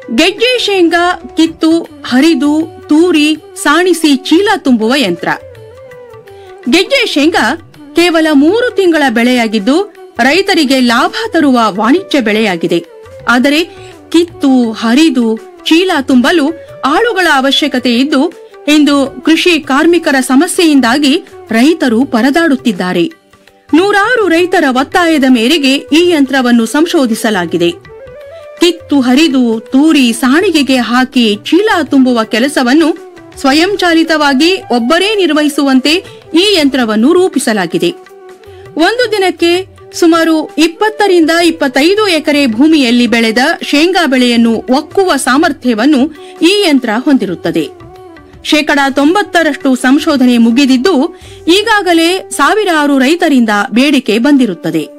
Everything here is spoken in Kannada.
ಗೆಜ್ಜೆ ಶೇಂಗಾ ಕಿತ್ತು ಹರಿದು ತೂರಿ ಸಾಣಿಸಿ ಚೀಲ ತುಂಬುವ ಯಂತ್ರ ಗೆಜ್ಜೆ ಶೇಂಗಾ ಕೇವಲ ಮೂರು ತಿಂಗಳ ಬೆಳೆಯಾಗಿದ್ದು ರೈತರಿಗೆ ಲಾಭ ತರುವ ವಾಣಿಜ್ಯ ಬೆಳೆಯಾಗಿದೆ ಆದರೆ ಕಿತ್ತು ಹರಿದು ಚೀಲ ತುಂಬಲು ಆಳುಗಳ ಅವಶ್ಯಕತೆ ಇದ್ದು ಇಂದು ಕೃಷಿ ಕಾರ್ಮಿಕರ ಸಮಸ್ಯೆಯಿಂದಾಗಿ ರೈತರು ಪರದಾಡುತ್ತಿದ್ದಾರೆ ನೂರಾರು ರೈತರ ಒತ್ತಾಯದ ಮೇರೆಗೆ ಈ ಯಂತ್ರವನ್ನು ಸಂಶೋಧಿಸಲಾಗಿದೆ ಕಿತ್ತು ಹರಿದು ತೂರಿ ಸಾಣಿಗೆಗೆ ಹಾಕಿ ಚೀಲ ತುಂಬುವ ಕೆಲಸವನ್ನು ಸ್ವಯಂಚಾಲಿತವಾಗಿ ಒಬ್ಬರೇ ನಿರ್ವಹಿಸುವಂತೆ ಈ ಯಂತ್ರವನ್ನು ರೂಪಿಸಲಾಗಿದೆ ಒಂದು ದಿನಕ್ಕೆ ಸುಮಾರು ಇಪ್ಪತ್ತರಿಂದ ಇಪ್ಪತ್ತೈದು ಎಕರೆ ಭೂಮಿಯಲ್ಲಿ ಬೆಳೆದ ಶೇಂಗಾ ಬೆಳೆಯನ್ನು ಒಕ್ಕುವ ಸಾಮರ್ಥ್ಯವನ್ನು ಈ ಯಂತ್ರ ಹೊಂದಿರುತ್ತದೆ ಶೇಕಡಾ ತೊಂಬತ್ತರಷ್ಟು ಸಂಶೋಧನೆ ಮುಗಿದಿದ್ದು ಈಗಾಗಲೇ ಸಾವಿರಾರು ರೈತರಿಂದ ಬೇಡಿಕೆ ಬಂದಿರುತ್ತದೆ